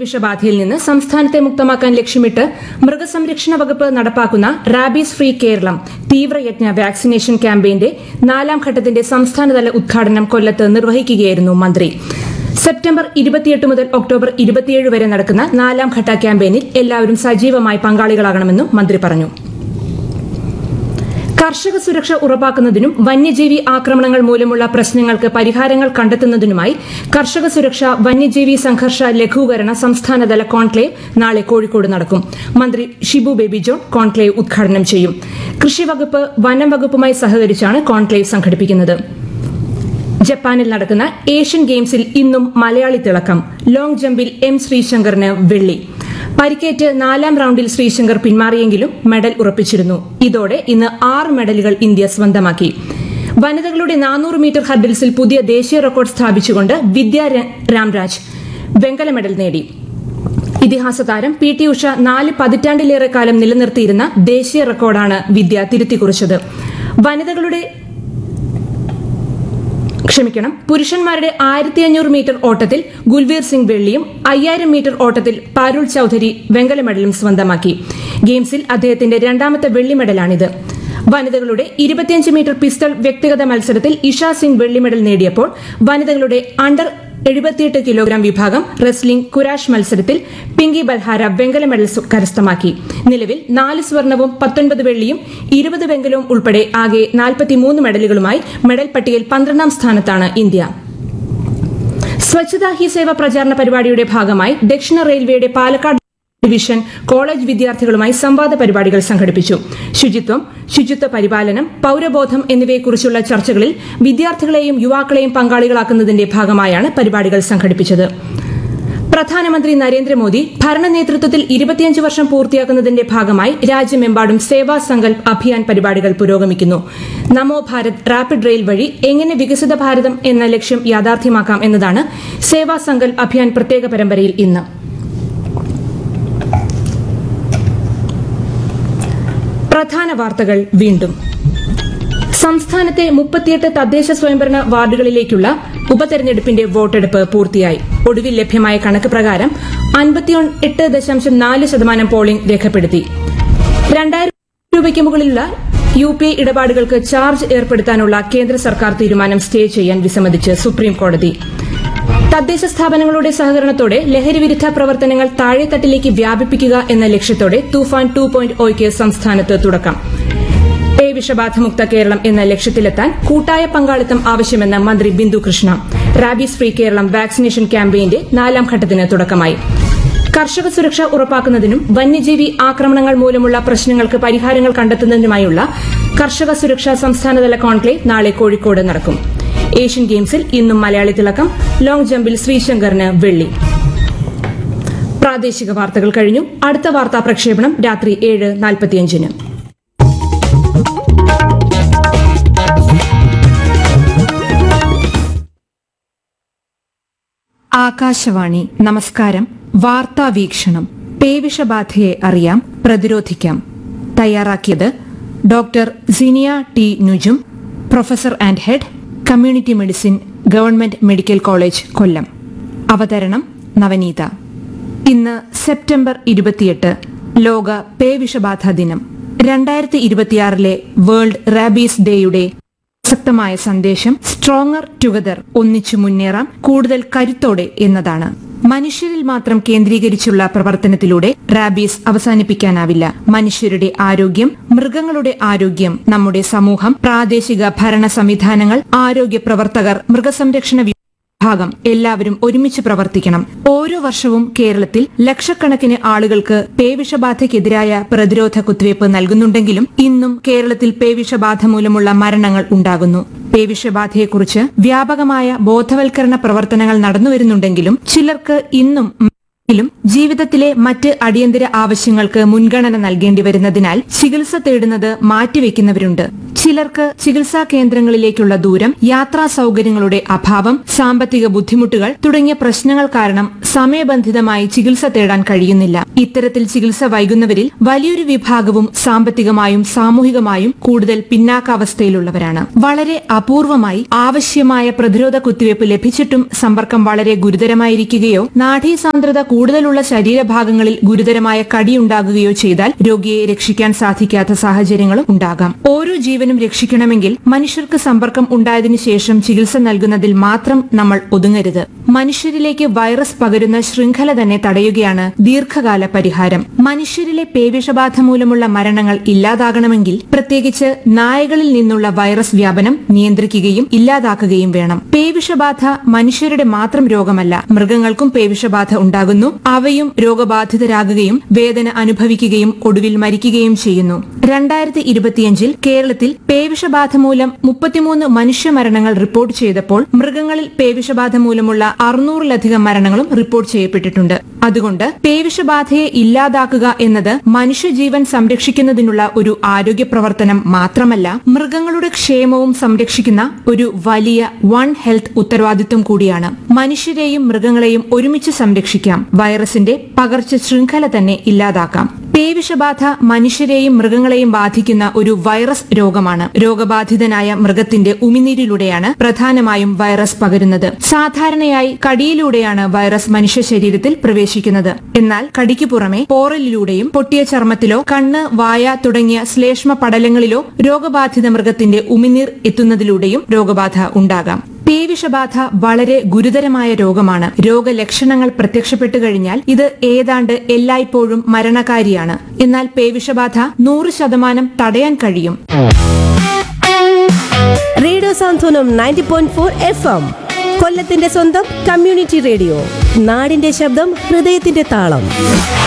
പേവിഷബാധയിൽ നിന്ന് സംസ്ഥാനത്തെ മുക്തമാക്കാൻ ലക്ഷ്യമിട്ട് മൃഗസംരക്ഷണ വകുപ്പ് നടപ്പാക്കുന്ന റാബീസ് ഫ്രീ കേരളം തീവ്രയജ്ഞ വാക്സിനേഷൻ ക്യാമ്പയിന്റെ നാലാം ഘട്ടത്തിന്റെ സംസ്ഥാനതല ഉദ്ഘാടനം കൊല്ലത്ത് നിർവഹിക്കുകയായിരുന്നു മന്ത്രി സെപ്റ്റംബർ ഇരുപത്തിയെട്ട് മുതൽ ഒക്ടോബർ ഇരുപത്തിയേഴ് വരെ നടക്കുന്ന നാലാം ഘട്ട ക്യാമ്പയിനിൽ എല്ലാവരും സജീവമായി പങ്കാളികളാകണമെന്നും മന്ത്രി പറഞ്ഞു കർഷക സുരക്ഷ ഉറപ്പാക്കുന്നതിനും വന്യജീവി ആക്രമണങ്ങൾ മൂലമുള്ള പ്രശ്നങ്ങൾക്ക് പരിഹാരങ്ങൾ കണ്ടെത്തുന്നതിനുമായി കർഷക സുരക്ഷ വന്യജീവി സംഘർഷ ലഘൂകരണ സംസ്ഥാനതല കോൺക്ലേവ് നാളെ കോഴിക്കോട് നടക്കും മന്ത്രി ഷിബു ബേബി ജോൺ കോൺക്ലേവ് ഉദ്ഘാടനം ചെയ്യും കൃഷി വകുപ്പ് വനം വകുപ്പുമായി സഹകരിച്ചാണ് കോൺക്ലേവ് സംഘടിപ്പിക്കുന്നത് ജപ്പാനിൽ നടക്കുന്ന ഏഷ്യൻ ഗെയിംസിൽ ഇന്നും മലയാളി തിളക്കം ലോങ് ജമ്പിൽ എം ശ്രീശങ്കറിന് വെള്ളി പരിക്കേറ്റ് നാലാം റൌണ്ടിൽ ശ്രീശങ്കർ പിന്മാറിയെങ്കിലും മെഡൽ ഉറപ്പിച്ചിരുന്നു ഇതോടെ ഇന്ന് ആറ് മെഡലുകൾ ഇന്ത്യ സ്വന്തമാക്കി വനിതകളുടെ നാനൂറ് മീറ്റർ ഹർഡിൽസിൽ പുതിയ ദേശീയ റെക്കോർഡ് സ്ഥാപിച്ചുകൊണ്ട് വിദ്യ ര- രാംരാജ് വെങ്കല മെഡൽ നേടി ഇതിഹാസ താരം പി ടി ഉഷ നാല് പതിറ്റാണ്ടിലേറെ കാലം നിലനിർത്തിയിരുന്ന ദേശീയ റെക്കോർഡാണ് വിദ്യ തിരുത്തിക്കുറിച്ചത് വനിതകളുടെ ക്ഷമിക്കണം പുരുഷന്മാരുടെ ആയിരത്തി അഞ്ഞൂറ് മീറ്റർ ഓട്ടത്തിൽ ഗുൽവീർ സിംഗ് വെള്ളിയും അയ്യായിരം മീറ്റർ ഓട്ടത്തിൽ പാരുൾ ചൌധരി വെങ്കല മെഡലും സ്വന്തമാക്കി ഗെയിംസിൽ അദ്ദേഹത്തിന്റെ രണ്ടാമത്തെ വെള്ളി മെഡലാണിത് വനിതകളുടെ ഇരുപത്തിയഞ്ച് മീറ്റർ പിസ്റ്റൾ വ്യക്തിഗത മത്സരത്തിൽ ഇഷ സിംഗ് വെള്ളി മെഡൽ നേടിയപ്പോൾ വനിതകളുടെ അണ്ടർ എഴുപത്തിയെട്ട് കിലോഗ്രാം വിഭാഗം റെസ്ലിംഗ് കുരാഷ് മത്സരത്തിൽ പിങ്കി ബൽഹാര വെങ്കല മെഡൽ സു- കരസ്ഥമാക്കി നിലവിൽ നാല് സ്വർണവും പത്തൊൻപത് വെള്ളിയും ഇരുപത് വെങ്കലവും ഉൾപ്പെടെ ആകെ നാൽപ്പത്തിമൂന്ന് മെഡലുകളുമായി മെഡൽ പട്ടികയിൽ പന്ത്രണ്ടാം സ്ഥാനത്താണ് ഇന്ത്യ സ്വച്ഛതാ ഹി സേവ പ്രചാരണ പരിപാടിയുടെ ഭാഗമായി ദക്ഷിണ റെയിൽവേയുടെ പാലക്കാട് ഡിവിഷൻ കോളേജ് വിദ്യാർത്ഥികളുമായി സംവാദ പരിപാടികൾ സംഘടിപ്പിച്ചു ശുചിത്വം ശുചിത്വ പരിപാലനം പൌരബോധം എന്നിവയെക്കുറിച്ചുള്ള ചർച്ചകളിൽ വിദ്യാർത്ഥികളെയും യുവാക്കളെയും പങ്കാളികളാക്കുന്നതിന്റെ ഭാഗമായാണ് പരിപാടികൾ സംഘടിപ്പിച്ചത് പ്രധാനമന്ത്രി നരേന്ദ്രമോദി ഭരണ നേതൃത്വത്തിൽ ഇരുപത്തിയഞ്ച് വർഷം പൂർത്തിയാക്കുന്നതിന്റെ ഭാഗമായി രാജ്യമെമ്പാടും സേവാ സങ്കൽപ് അഭിയാൻ പരിപാടികൾ പുരോഗമിക്കുന്നു നമോ ഭാരത് റാപ്പിഡ് റെയിൽ വഴി എങ്ങനെ വികസിത ഭാരതം എന്ന ലക്ഷ്യം യാഥാർത്ഥ്യമാക്കാം എന്നതാണ് സേവാ സങ്കൽപ് അഭിയാൻ പ്രത്യേക പരമ്പരയിൽ ഇന്ന് പ്രധാന വാർത്തകൾ വീണ്ടും സംസ്ഥാനത്തെ മുപ്പത്തിയെട്ട് തദ്ദേശ സ്വയംഭരണ വാർഡുകളിലേക്കുള്ള ഉപതെരഞ്ഞെടുപ്പിന്റെ വോട്ടെടുപ്പ് പൂർത്തിയായി ഒടുവിൽ ലഭ്യമായ കണക്ക് പ്രകാരം അൻപത്തിയെട്ട് ദശാംശം നാല് ശതമാനം പോളിംഗ് രേഖപ്പെടുത്തി രണ്ടായിരം രൂപയ്ക്ക് മുകളിലുള്ള യു പി ഐ ഇടപാടുകൾക്ക് ചാർജ് ഏർപ്പെടുത്താനുള്ള കേന്ദ്ര സർക്കാർ തീരുമാനം സ്റ്റേ ചെയ്യാൻ വിസമ്മതിച്ച് സുപ്രീം കോടതി തദ്ദേശ സ്ഥാപനങ്ങളുടെ സഹകരണത്തോടെ ലഹരിവിരുദ്ധ പ്രവർത്തനങ്ങൾ താഴെത്തട്ടിലേക്ക് വ്യാപിപ്പിക്കുക എന്ന ലക്ഷ്യത്തോടെ തൂഫാൻ ടു പോയിന്റ് ഒയ്ക്ക് സംസ്ഥാനത്ത് തുടക്കം ഏ വിഷബാധമുക്ത കേരളം എന്ന ലക്ഷ്യത്തിലെത്താൻ കൂട്ടായ പങ്കാളിത്തം ആവശ്യമെന്ന് മന്ത്രി Bindu Krishna rabies free Keralam vaccination ക്യാമ്പയിന്റെ നാലാം ഘട്ടത്തിന് തുടക്കമായി കർഷക സുരക്ഷ ഉറപ്പാക്കുന്നതിനും വന്യജീവി ആക്രമണങ്ങൾ മൂലമുള്ള പ്രശ്നങ്ങൾക്ക് പരിഹാരങ്ങൾ കണ്ടെത്തുന്നതിനുമായുള്ള കർഷക സുരക്ഷാ സംസ്ഥാനതല കോൺക്ലേവ് നാളെ കോഴിക്കോട് നടക്കും ഏഷ്യൻ ഗെയിംസിൽ ഇന്നും മലയാളി തിളക്കം ലോങ് ജമ്പിൽ ശ്രീശങ്കറിന് വെള്ളി പ്രാദേശിക വാർത്തകൾ കഴിഞ്ഞു അടുത്ത വാർത്താ പ്രക്ഷേപണം രാത്രി ഏഴ് നാൽപ്പത്തിയഞ്ചിന് ആകാശവാണി നമസ്കാരം വാർത്താ വീക്ഷണം പേവിഷബാധയെ അറിയാം പ്രതിരോധിക്കാം തയ്യാറാക്കിയത് doctor Sinia T Nujum professor and head community medicine government medical college Kollam അവതരണം നവനീത ഇന്ന് സെപ്റ്റംബർ ഇരുപത്തിയെട്ട് ലോക പേവിഷബാധ ദിനം രണ്ടായിരത്തി ഇരുപത്തിയാറിലെ വേൾഡ് റാബീസ് ഡേയുടെ പ്രസക്തമായ സന്ദേശം സ്ട്രോങ്ങർ ടുഗദർ ഒന്നിച്ചു മുന്നേറാം കൂടുതൽ കരുത്തോടെ എന്നതാണ് മനുഷ്യരിൽ മാത്രം കേന്ദ്രീകരിച്ചുള്ള പ്രവർത്തനത്തിലൂടെ റാബീസ് അവസാനിപ്പിക്കാനാവില്ല മനുഷ്യരുടെ ആരോഗ്യം മൃഗങ്ങളുടെ ആരോഗ്യം നമ്മുടെ സമൂഹം പ്രാദേശിക ഭരണ സംവിധാനങ്ങൾ ആരോഗ്യ പ്രവർത്തകർ മൃഗസംരക്ഷണ വിഭാഗം എല്ലാവരും ഒരുമിച്ച് പ്രവർത്തിക്കണം ഓരോ വർഷവും കേരളത്തിൽ ലക്ഷക്കണക്കിന് ആളുകൾക്ക് പേവിഷബാധയ്ക്കെതിരായ പ്രതിരോധ കുത്തിവയ്പ് നൽകുന്നുണ്ടെങ്കിലും ഇന്നും കേരളത്തിൽ പേവിഷബാധ മൂലമുള്ള മരണങ്ങൾ ഉണ്ടാകുന്നു പേവിഷബാധയെക്കുറിച്ച് വ്യാപകമായ ബോധവൽക്കരണ പ്രവർത്തനങ്ങൾ നടന്നുവരുന്നുണ്ടെങ്കിലും ചിലർക്ക് ഇന്നും ിലും ജീവിതത്തിലെ മറ്റ് അടിയന്തര ആവശ്യങ്ങൾക്ക് മുൻഗണന നൽകേണ്ടി വരുന്നതിനാൽ ചികിത്സ തേടുന്നത് മാറ്റിവെക്കുന്നവരുണ്ട് ചിലർക്ക് ചികിത്സാ കേന്ദ്രങ്ങളിലേക്കുള്ള ദൂരം യാത്രാ സൌകര്യങ്ങളുടെ അഭാവം സാമ്പത്തിക ബുദ്ധിമുട്ടുകൾ തുടങ്ങിയ പ്രശ്നങ്ങൾ കാരണം സമയബന്ധിതമായി ചികിത്സ തേടാൻ കഴിയുന്നില്ല ഇത്തരത്തിൽ ചികിത്സ വൈകുന്നവരിൽ വലിയൊരു വിഭാഗവും സാമ്പത്തികമായും സാമൂഹികമായും കൂടുതൽ പിന്നാക്കാവസ്ഥയിലുള്ളവരാണ് വളരെ അപൂർവമായി ആവശ്യമായ പ്രതിരോധ കുത്തിവയ്പ് ലഭിച്ചിട്ടും സമ്പർക്കം വളരെ ഗുരുതരമായിരിക്കുകയോ നാഡീസാന്ദ്രത കൂടുതലുള്ള ശരീരഭാഗങ്ങളിൽ ഗുരുതരമായ കടിയുണ്ടാകുകയോ ചെയ്താൽ രോഗിയെ രക്ഷിക്കാൻ സാധിക്കാത്ത സാഹചര്യങ്ങളും ഉണ്ടാകാം ഓരോ ജീവനും രക്ഷിക്കണമെങ്കിൽ മനുഷ്യർക്ക് സമ്പർക്കം ഉണ്ടായതിനു ശേഷം ചികിത്സ നൽകുന്നതിൽ മാത്രം നമ്മൾ ഒതുങ്ങരുത് മനുഷ്യരിലേക്ക് വൈറസ് പകരുന്ന ശൃംഖല തന്നെ തടയുകയാണ് ദീർഘകാല പരിഹാരം മനുഷ്യരിലെ പേവിഷബാധ മൂലമുള്ള മരണങ്ങൾ ഇല്ലാതാകണമെങ്കിൽ പ്രത്യേകിച്ച് നായകളിൽ നിന്നുള്ള വൈറസ് വ്യാപനം നിയന്ത്രിക്കുകയും ഇല്ലാതാക്കുകയും വേണം പേവിഷബാധ മനുഷ്യരുടെ മാത്രം രോഗമല്ല മൃഗങ്ങൾക്കും പേവിഷബാധ ഉണ്ടാകുന്നു അവയും രോഗബാധിതരാകുകയും വേദന അനുഭവിക്കുകയും ഒടുവിൽ മരിക്കുകയും ചെയ്യുന്നു രണ്ടായിരത്തി ഇരുപത്തിയഞ്ചിൽ കേരളത്തിൽ പേവിഷബാധ മൂലം മുപ്പത്തിമൂന്ന് മനുഷ്യമരണങ്ങൾ റിപ്പോർട്ട് ചെയ്തപ്പോൾ മൃഗങ്ങളിൽ പേവിഷബാധ മൂലമുള്ള അറുന്നൂറിലധികം മരണങ്ങളും റിപ്പോർട്ട് ചെയ്യപ്പെട്ടിട്ടുണ്ട് അതുകൊണ്ട് പേവിഷബാധയെ ഇല്ലാതാക്കുക എന്നത് മനുഷ്യജീവൻ സംരക്ഷിക്കുന്നതിനുള്ള ഒരു ആരോഗ്യ പ്രവർത്തനം മാത്രമല്ല മൃഗങ്ങളുടെ ക്ഷേമവും സംരക്ഷിക്കുന്ന ഒരു വലിയ വൺ ഹെൽത്ത് ഉത്തരവാദിത്വം കൂടിയാണ് മനുഷ്യരെയും മൃഗങ്ങളെയും ഒരുമിച്ച് സംരക്ഷിക്കാം വൈറസിന്റെ പകർച്ച ശൃംഖല തന്നെ ഇല്ലാതാക്കാം പേവിഷബാധ മനുഷ്യരെയും മൃഗങ്ങളെയും ബാധിക്കുന്ന ഒരു വൈറസ് രോഗമാണ് രോഗബാധിതനായ മൃഗത്തിന്റെ ഉമിനീരിലൂടെയാണ് പ്രധാനമായും വൈറസ് പകരുന്നത് സാധാരണയായി കടിയിലൂടെയാണ് വൈറസ് മനുഷ്യ ശരീരത്തിൽ പ്രവേശിക്കുന്നത് എന്നാൽ കടിക്ക് പുറമെ പോറലിലൂടെയും പൊട്ടിയ ചർമ്മത്തിലോ കണ്ണ് വായ തുടങ്ങിയ ശ്ലേഷ്മ പടലങ്ങളിലോ രോഗബാധിത മൃഗത്തിന്റെ ഉമിനീർ എത്തുന്നതിലൂടെയും രോഗബാധ ഉണ്ടാകാം പേവിഷബാധ വളരെ ഗുരുതരമായ രോഗമാണ് രോഗലക്ഷണങ്ങൾ പ്രത്യക്ഷപ്പെട്ടു കഴിഞ്ഞാൽ ഇത് ഏതാണ്ട് എല്ലായ്പ്പോഴും മരണകാരിയാണ് എന്നാൽ പേവിഷബാധ നൂറ് ശതമാനം തടയാൻ കഴിയും radio Santhwanam ninety point four F M കൊല്ലത്തിന്റെ സ്വന്തം കമ്മ്യൂണിറ്റി റേഡിയോ നാടിന്റെ ശബ്ദം ഹൃദയത്തിന്റെ താളം